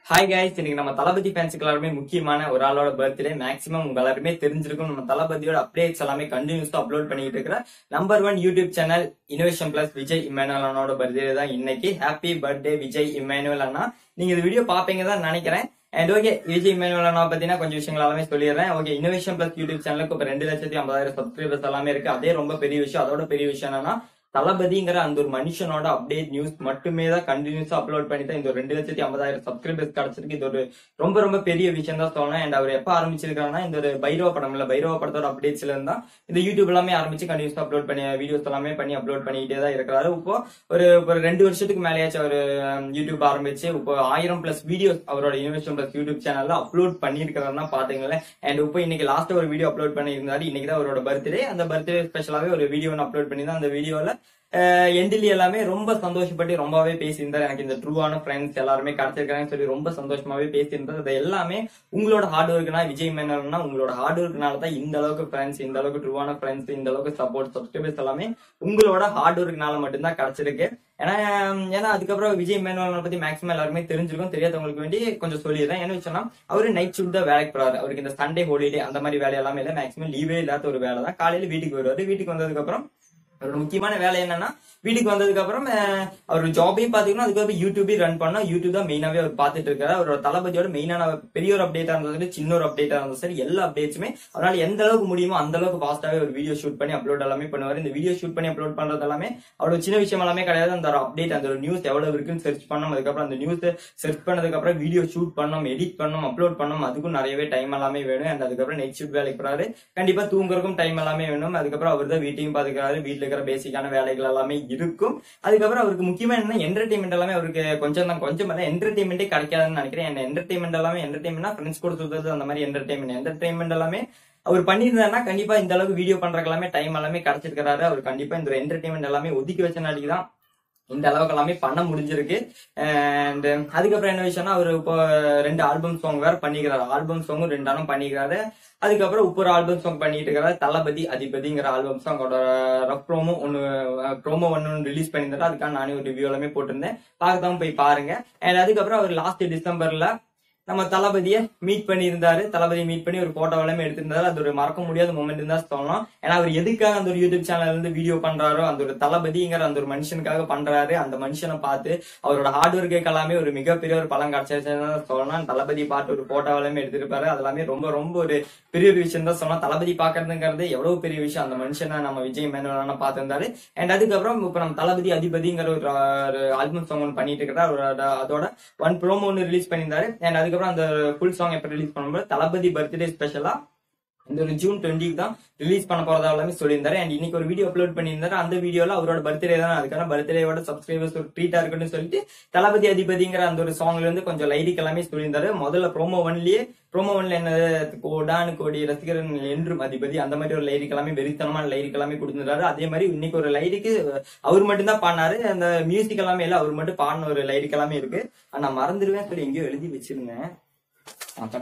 hi guys இன்னைக்கு நம்ம தளபதி ஃபேன்ஸுக்கு எல்லாருமே முக்கியமான ஒரு ஆளோட பர்த்டே மேக்ஸிமம் உங்க எல்லாருமே தெரிஞ்சிருக்கும் நம்ம தளபதியோட அப்டேட்ஸ் எல்லாமே கண்டினியூஸா அப்லோட் பண்ணிட்டு இருக்கிற number one YouTube channel innovation plus Vijay Emmanuel அண்ணாவோட பர்த்டே தான் இன்னைக்கு ஹாப்பி பர்த்டே விஜய் இமானுவல் அண்ணா நீங்க இந்த வீடியோ பாப்பீங்க தான் நினைக்கிறேன் அண்ட் ஓகே விஜய் இமானுவல் அண்ணா பத்தினா கொஞ்சம் விஷயங்கள் எல்லாமே சொல்லிடுறேன் ஓகே இனோவேஷன் பிளஸ் யூடியூப் சேனலுக்கு இப்ப ரெண்டு லட்சத்தி ஐம்பதாயிரம் சப்ஸ்கிரைபர்ஸ் எல்லாமே இருக்கு அதே ரொம்ப பெரிய விஷயம் அதோட பெரிய விஷயம் என்னன்னா தளபதிங்கிற அந்த ஒரு மனுஷனோட அப்டேட் நியூஸ் மட்டுமே தான் கண்டினியூஸா அப்லோட் பண்ணி தான் இந்த ஒரு ரெண்டு லட்சத்தி ஐம்பதாயிரம் சப்ஸ்கிரைபர்ஸ் கிடைச்சிருக்கு இது ஒரு ரொம்ப ரொம்ப பெரிய விஷயம் தான் சொல்லணும் அண்ட் அவர் எப்ப ஆரம்பிச்சிருக்காருன்னா இந்த ஒரு பைரவ படம் இல்ல பைரவ படத்தோட அப்டேட்ஸ்ல இருந்தா இந்த யூடியூப் எல்லாமே ஆரம்பிச்சு கண்டினியூஸா அப்லோட் பண்ணி வீடியோஸ் எல்லாமே பண்ணி அப்லோட் பண்ணிக்கிட்டே தான் இருக்கிறாரு இப்போ ஒரு ஒரு ரெண்டு வருஷத்துக்கு மேலேயாச்சும் அவர் யூடியூப் ஆரம்பிச்சு இப்போ ஆயிரம் பிளஸ் வீடியோஸ் அவரோட இன்வெஸ்டன் பிளஸ் யூடியூப் சேனல்ல அப்லோட் பண்ணியிருக்காருன்னா பாத்துங்களேன் அண்ட் இப்போ இன்னைக்கு லாஸ்ட் ஒரு வீடியோ அப்லோட் பண்ணியிருந்தாரு இன்னைக்கு தான் அவரோட பர்த்டே அந்த பர்த்டே ஸ்பெஷலாவே ஒரு வீடியோ ஒன்று அப்லோட் பண்ணி தான் அந்த வீடியோல எண்டிலி எல்லாமே ரொம்ப சந்தோஷப்பட்டு ரொம்பவே பேசியிருந்தார் எனக்கு இந்த ட்ரூவான ஃப்ரெண்ட்ஸ் எல்லாருமே கிடைச்சிருக்காங்கன்னு சொல்லி ரொம்ப சந்தோஷமாவே பேசியிருந்தார் அது எல்லாமே உங்களோட ஹார்ட் ஒர்க்னா விஜய் மேனர்னா உங்களோட ஹார்ட் ஒர்க்னால தான் இந்த அளவுக்கு ஃப்ரெண்ட்ஸ் இந்த அளவுக்கு ட்ரூவான ஃப்ரெண்ட்ஸ் இந்த அளவுக்கு சப்போர்ட் சப்ஸ்கிரைபர்ஸ் எல்லாமே உங்களோட ஹார்ட் ஒர்க்னால மட்டும்தான் கிடைச்சிருக்கு ஏன்னா ஏன்னா அதுக்கப்புறம் விஜய் மேனுவல் பத்தி மேக்ஸிமம் எல்லாருமே தெரிஞ்சிருக்கும் தெரியாதவங்களுக்கு வேண்டி கொஞ்சம் சொல்லிடுறேன் என்ன வச்சோம்னா அவரு நைட் ஷூட் தான் வேலைக்கு போறாரு அவருக்கு இந்த சண்டே ஹாலிடே அந்த மாதிரி வேலை எல்லாமே இல்லை மேக்ஸிமம் லீவே இல்லாத ஒரு வேலை தான் காலையில வீட்டுக்கு வருவாரு வீட்டுக்கு வந்ததுக்கு அப்புறம் அவரோட முக்கியமான வேலை என்னன்னா வீட்டுக்கு வந்ததுக்கு அப்புறம் அஹ், அவர் ஜாபையும் பாத்தீங்கன்னா அதுக்கப்புறம் யூடியூபையும் ரன் பண்ணோம் யூடியூப் தான் மெயினாவே அவர் பார்த்துட்டு இருக்காரு அவரோட தளபதியோட மெயினான பெரிய ஒரு அப்டேட்டா இருந்தாலும் சரி சின்ன ஒரு அப்டேட்டா இருந்தாலும் சரி எல்லா அப்டேட்ஸுமே அவரால் எந்த அளவுக்கு முடியுமோ அந்த அளவுக்கு ஃபாஸ்டாவே ஒரு வீடியோ ஷூட் பண்ணி அப்லோட் எல்லாமே பண்ணுவார் இந்த வீடியோ ஷூட் பண்ணி அப்லோட் பண்றது எல்லாமே அவ்வளவு சின்ன விஷயம் எல்லாமே கிடையாது அந்த ஒரு அப்டேட் அந்த ஒரு நியூஸ் எவ்வளவு இருக்குன்னு சர்ச் பண்ணோம் அதுக்கப்புறம் அந்த நியூஸ் சர்ச் பண்ணதுக்கு அப்புறம் வீடியோ ஷூட் பண்ணோம் எடிட் பண்ணோம் அப்லோட் பண்ணோம் அதுக்கும் நிறையவே டைம் எல்லாமே வேணும் and அதுக்கப்புறம் நெக்ஸ்ட் ஷூட் வேலைக்கு போறாரு கண்டிப்பா தூங்குறதுக்கும் டைம் எல்லாமே வேணும் அதுக்கப்புறம் அவர் தான் வீட்டையும் பாத்துக்கிறாரு வீட்டுல இருக்கிற பேசிக்கான வேலைகள் எல்லாமே இருக்கும் அதுக்கப்புறம் அவருக்கு முக்கியமா என்ன என்டர்டைன்மெண்ட் எல்லாமே அவருக்கு கொஞ்சம் தான் கொஞ்சம் இல்ல என்டர்டைன்மெண்டே கிடைக்காதுன்னு நினைக்கிறேன் என்டர்டைன்மெண்ட் எல்லாமே என்டர்டைன்மெண்ட் ஃப்ரெண்ட்ஸ் கூட சுத்துறது அந்த மாதிரி என்டர்டைன்மெண்ட் என்டர்டைன்மெண்ட் எல்லாமே அவர் பண்ணியிருந்தாருன்னா கண்டிப்பா இந்த அளவுக்கு வீடியோ பண்றதுக்கு எல்லாமே டைம் எல்லாமே கிடைச்சிருக்காரு அவர் கண்டிப்பா இந்த என்டர்டைன்மெண்ட் எல்லாமே ஒதுக்கி வச்ச நாளைக்கு தான் இந்த அளவுக்கு எல்லாமே பண்ண முடிஞ்சிருக்கு அண்ட் அதுக்கப்புறம் என்ன விஷயம்னா அவர் இப்போ ரெண்டு ஆல்பம் சாங் வேற பண்ணிக்கிறாரு ஆல்பம் சாங்கும் ரெண்டு ஆனும் பண்ணிக்கிறாரு அதுக்கப்புறம் இப்போ ஒரு ஆல்பம் சாங் பண்ணிட்டு இருக்காரு தளபதி அதிபதிங்கிற ஆல்பம் சாங் ரஃப் ப்ரோமோ ஒன்னு ப்ரோமோ ஒன்னு ரிலீஸ் பண்ணியிருந்தாரு அதுக்காக நானே ஒரு ரிவ்யூ எல்லாமே போட்டிருந்தேன் பார்க்காம போய் பாருங்க அண்ட் அதுக்கப்புறம் அவர் லாஸ்ட் டிசம்பர்ல நம்ம தளபதியை மீட் பண்ணியிருந்தாரு தளபதியை மீட் பண்ணி ஒரு போட்டோ எல்லாமே எடுத்திருந்தாரு அது ஒரு மறக்க முடியாத மூமெண்ட் தான் சொல்லணும் ஏன்னா அவர் எதுக்காக அந்த ஒரு யூடியூப் சேனல்ல இருந்து வீடியோ பண்றாரோ அந்த ஒரு தளபதிங்கிற அந்த ஒரு மனுஷனுக்காக பண்றாரு அந்த மனுஷனை பார்த்து அவரோட ஹார்ட் ஒர்க்கு எல்லாமே ஒரு மிகப்பெரிய ஒரு பலம் கிடைச்சிருச்சுன்னு தான் சொல்லணும் தளபதி பாட்டு ஒரு போட்டோ எல்லாமே எடுத்திருப்பாரு அது எல்லாமே ரொம்ப ரொம்ப ஒரு பெரிய ஒரு விஷயம் தான் சொல்லலாம் தளபதி பாக்குறதுங்கிறது எவ்வளவு பெரிய விஷயம் அந்த மனுஷனை நம்ம விஜய் மேனோட பார்த்திருந்தாரு அண்ட் அதுக்கப்புறம் இப்ப நம்ம தளபதி அதிபதிங்கிற ஒரு ஆல்பம் சாங் ஒன்று பண்ணிட்டு இருக்கிறார் அவரோட அதோட ஒன் ப்ரோமோ ஒன்று ரிலீஸ் பண்ணியிருந்தாரு அண்ட் அதுக்கப்புறம் அந்த ஃபுல் சாங் எப்ப ரிலீஸ் பண்ணும்போது தளபதி பர்த்டே ஸ்பெஷலா இந்த ஒரு ஜூன் டுவெண்ட்டிக்கு தான் ரிலீஸ் பண்ண போறதா எல்லாமே சொல்லியிருந்தாரு அண்ட் இன்னைக்கு ஒரு வீடியோ அப்லோட் பண்ணியிருந்தாரு அந்த வீடியோல அவரோட பர்த்டே தான் அதுக்கான பர்த்டேவோட சப்ஸ்கிரைபர்ஸ் ஒரு ட்ரீட்டா இருக்குன்னு சொல்லிட்டு தளபதி அதிபதிங்கிற அந்த ஒரு சாங்ல இருந்து கொஞ்சம் லைரிக் எல்லாமே சொல்லியிருந்தாரு முதல்ல ப்ரோமோ ஒன்லயே ப்ரோமோ ஒன்ல என்ன கோடானு கோடி ரசிகரன் என்றும் அதிபதி அந்த மாதிரி ஒரு லைரிக் எல்லாமே வெறித்தனமான லைரிக் எல்லாமே கொடுத்திருந்தாரு அதே மாதிரி இன்னைக்கு ஒரு லைரிக்கு அவர் மட்டும் தான் பாடினாரு அந்த மியூசிக் எல்லாமே இல்ல அவர் மட்டும் பாடின ஒரு லைரிக் எல்லாமே இருக்கு ஆனா நான் மறந்துடுவேன் சொல்லி எங்கேயோ எழுதி வச்சிருந்தேன் அதான்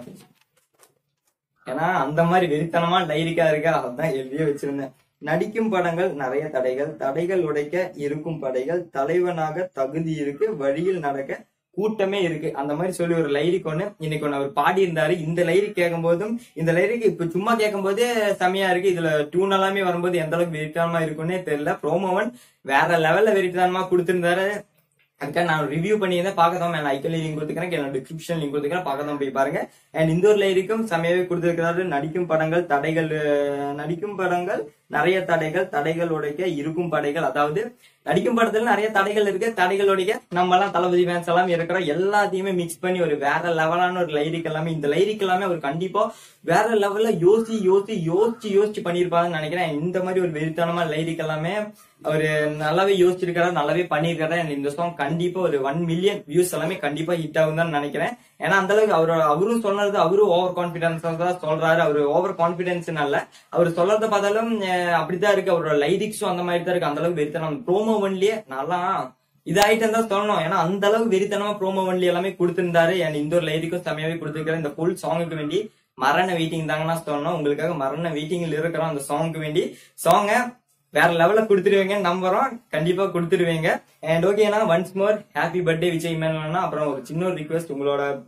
ஏன்னா அந்த மாதிரி வெறித்தனமா டைரிக்கா இருக்கா அதான் எழுதியே வச்சிருந்தேன் நடிக்கும் படங்கள் நிறைய தடைகள் தடைகள் உடைக்க இருக்கும் படைகள் தலைவனாக தகுதி இருக்கு வழியில் நடக்க கூட்டமே இருக்கு அந்த மாதிரி சொல்லி ஒரு லைரிக் ஒண்ணு இன்னைக்கு ஒண்ணு அவர் பாடி இருந்தாரு இந்த லைரிக் கேட்கும் போதும் இந்த லைரிக் இப்ப சும்மா கேட்கும் போதே செமையா இருக்கு இதுல டியூன் எல்லாமே வரும்போது எந்த அளவுக்கு வெறித்தனமா இருக்குன்னே தெரியல ப்ரோமோவன் வேற லெவல்ல வெறித்தனமா கொடுத்திருந்தாரு அதுக்காக நான் ரிவ்யூ பண்ணியிருந்தேன் பார்க்கதான் நான் ஐக்கன் லிங்க் கொடுத்துக்கிறேன் என்னோட டிஸ்கிரிப்ஷன் லிங்க் கொடுத்துக்கிறேன் பார்க்கதான் போய் பாருங்க அண்ட் இந்த ஒரு லைரிக்கும் செமையாவே கொடுத்திருக்கிறாரு நடிக்கும் படங்கள் தடைகள் அஹ், நடிக்கும் படங்கள் நிறைய தடைகள் தடைகள் உடைக்க இருக்கும் படைகள் அதாவது நடிக்கும் படத்துல நிறைய தடைகள் இருக்கு தடைகள் உடைக்க நம்ம எல்லாம் தளபதி ஃபேன்ஸ் எல்லாம் இருக்கிறோம் எல்லாத்தையுமே மிக்ஸ் பண்ணி ஒரு வேற லெவலான ஒரு லைரிக் எல்லாமே இந்த லைரிக் எல்லாமே அவர் கண்டிப்பா வேற லெவல்ல யோசி யோசி யோசிச்சு யோசிச்சு பண்ணிருப்பாருன்னு நினைக்கிறேன் இந்த மாதிரி ஒரு வெறித்தனமா லைரிக் எல்லாமே அவரு நல்லாவே யோசிச்சிருக்காரு நல்லாவே பண்ணிருக்காரு and இந்த சாங் கண்டிப்பா ஒரு ஒன் மில்லியன் வியூஸ் எல்லாமே கண்டிப்பா ஹிட் ஆகும் தான் நினைக்கிறேன் ஏன்னா அந்த அளவுக்கு அவரோட அவரும் சொன்னது அவரும் ஓவர் கான்பிடன்ஸ் தான் சொல்றாரு அவரு ஓவர் கான்பிடன்ஸ் அல்ல அவர் சொல்றத பார்த்தாலும் அஹ், அப்படித்தான் இருக்கு அவரோட லைரிக்ஸும் அந்த மாதிரி தான் இருக்கு அந்த அளவுக்கு வெறித்தனம் ப்ரோமோ ஒன்லயே நல்லா இதாயிட்டு தான் சொல்லணும் ஏன்னா அந்த அளவுக்கு வெறித்தனமா ப்ரோமோ ஒன்லி எல்லாமே கொடுத்திருந்தாரு and இந்த ஒரு லைரிக்கும் செமையாவே கொடுத்திருக்காரு இந்த ஃபுல் சாங்குக்கு வேண்டி மரண வெயிட்டிங் தாங்கன்னா சொல்லணும் உங்களுக்காக மரண வெயிட்டிங்ல இருக்கிறோம் அந்த சாங்க்கு வேண்டி சாங்க வேற லெவல்ல கொடுத்துருவீங்க நம்புறோம் கண்டிப்பா கொடுத்துருவீங்க அண்ட் ஓகேனா once more happy birthday Vijay மேனா அப்புறம் ஒரு சின்ன ஒரு ரிக்வெஸ்ட் உங்களோட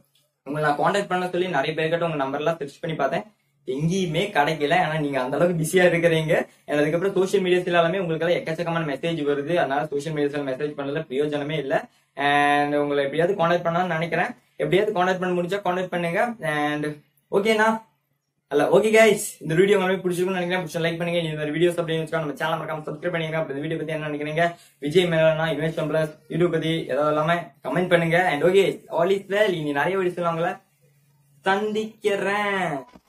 உங்களை நான் காண்டாக்ட் பண்ண சொல்லி நிறைய பேர்கிட்ட உங்க நம்பர் எல்லாம் சர்ச் பண்ணி பார்த்தேன் எங்கேயுமே கிடைக்கல ஆனா நீங்க அந்த அளவுக்கு பிஸியா இருக்கிறீங்க And அதுக்கப்புறம் சோஷியல் மீடியாஸ்ல எல்லாமே உங்களுக்கு எல்லாம் எக்கச்சக்கமான மெசேஜ் வருது அதனால சோஷியல் மீடியாஸ்ல மெசேஜ் பண்ணல பிரயோஜனமே இல்ல அண்ட் உங்களை எப்படியாவது காண்டாக்ட் பண்ணலாம்னு நினைக்கிறேன் எப்படியாவது காண்டாக்ட் பண்ண முடிஞ்சா காண்டாக்ட் பண்ணுங்க அண்ட் ஓகேண்ணா அல்ல ஓகே கைஸ் இந்த வீடியோ உங்களுக்கு பிடிச்சிருக்கும்னு நினைக்கிறேன் பிடிச்ச லைக் பண்ணுங்க இந்த மாதிரி வீடியோஸ் அப்படின்னு வச்சுக்கோ நம்ம சேனல் மறக்காம சப்ஸ்கிரைப் பண்ணிங்க அப்புறம் இந்த வீடியோ பத்தி என்ன நினைக்கிறீங்க விஜய் மேலனா இன்வெஸ்ட் பிளஸ் யூடியூப் பத்தி ஏதாவது எல்லாமே கமெண்ட் பண்ணுங்க and okay all is well இனி நிறைய வீடியோஸ் உங்களை சந்திக்கிறேன்